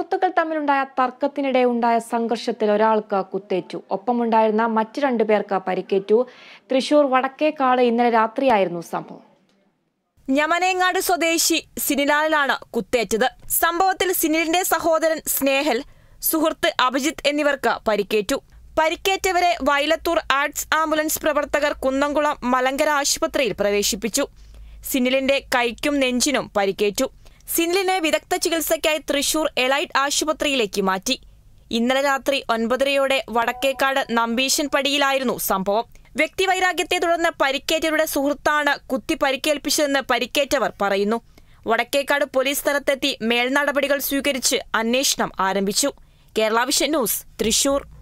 സുഹൃത്തുക്കൾ തമ്മിലുണ്ടായ തർക്കത്തിനിടെ ഉണ്ടായ സംഘർഷത്തിൽ ഒരാൾക്ക് കുത്തേറ്റു ഒപ്പമുണ്ടായിരുന്ന മറ്റു രണ്ടു പേർക്ക് പരിക്കേറ്റു തൃശൂർ വടക്കേക്കാട് ഇന്നലെ രാത്രിയായിരുന്നു സംഭവം ഞമനേങ്ങാട് സ്വദേശി സിനിലാലിലാണ് കുത്തേറ്റത് സംഭവത്തിൽ സിനിലിന്റെ സഹോദരൻ സ്നേഹൽ സുഹൃത്ത് അഭിജിത്ത് എന്നിവർക്ക് പരിക്കേറ്റു പരിക്കേറ്റവരെ വൈലത്തൂർ ആർട്സ് ആംബുലൻസ് പ്രവർത്തകർ കുന്നംകുളം മലങ്കര ആശുപത്രിയിൽ പ്രവേശിപ്പിച്ചു സിനിലിന്റെ കൈക്കും നെഞ്ചിനും പരിക്കേറ്റു സിനിലിനെ വിദഗ്ധ ചികിത്സയ്ക്കായി തൃശൂർ എലൈറ്റ് ആശുപത്രിയിലേക്ക് മാറ്റി ഇന്നലെ രാത്രി ഒൻപതരയോടെ വടക്കേക്കാട് നമ്പീശൻ പടിയിലായിരുന്നു സംഭവം വ്യക്തിവൈരാഗ്യത്തെ തുടർന്ന് പരിക്കേറ്റവരുടെ സുഹൃത്താണ് കുത്തി പരിക്കേൽപ്പിച്ചതെന്ന് പരിക്കേറ്റവർ പറയുന്നു വടക്കേക്കാട് പോലീസ് സ്ഥലത്തെത്തി മേൽനടപടികൾ സ്വീകരിച്ച് അന്വേഷണം ആരംഭിച്ചു കേരള വിഷൻ ന്യൂസ് തൃശൂർ